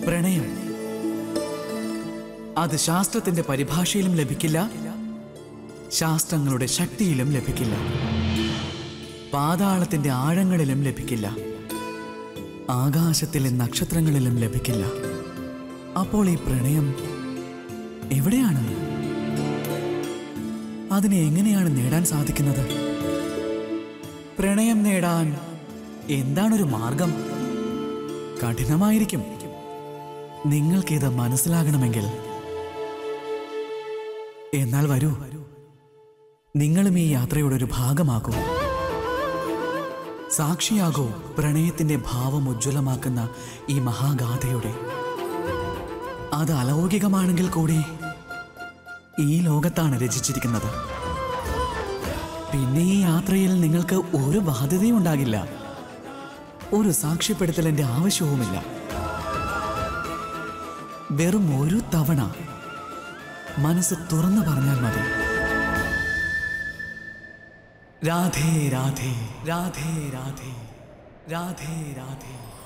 പ്രണയം അത് ശാസ്ത്രത്തിന്റെ പരിഭാഷയിലും ലഭിക്കില്ല ശാസ്ത്രങ്ങളുടെ ശക്തിയിലും ലഭിക്കില്ല പാതാളത്തിന്റെ ആഴങ്ങളിലും ലഭിക്കില്ല ആകാശത്തിലെ നക്ഷത്രങ്ങളിലും ലഭിക്കില്ല അപ്പോൾ ഈ പ്രണയം എവിടെയാണ് അതിനെ എങ്ങനെയാണ് നേടാൻ സാധിക്കുന്നത് പ്രണയം നേടാൻ എന്താണൊരു മാർഗം കഠിനമായിരിക്കും നിങ്ങൾക്കിത് മനസ്സിലാകണമെങ്കിൽ എന്നാൽ വരൂ നിങ്ങളും ഈ യാത്രയുടെ ഒരു ഭാഗമാകൂ സാക്ഷിയാകൂ പ്രണയത്തിന്റെ ഭാവം ഉജ്ജ്വലമാക്കുന്ന ഈ മഹാഗാഥയുടെ അത് അലൗകികമാണെങ്കിൽ കൂടി ഈ ലോകത്താണ് രചിച്ചിരിക്കുന്നത് പിന്നെ ഈ യാത്രയിൽ നിങ്ങൾക്ക് ഒരു ബാധ്യതയും ഉണ്ടാകില്ല ഒരു സാക്ഷ്യപ്പെടുത്തലിന്റെ ആവശ്യവുമില്ല വെറും ഒരു തവണ മനസ്സ് തുറന്നു പറഞ്ഞാൽ മതി രാധേ രാധേ രാധേ രാധേ രാധേ രാധേ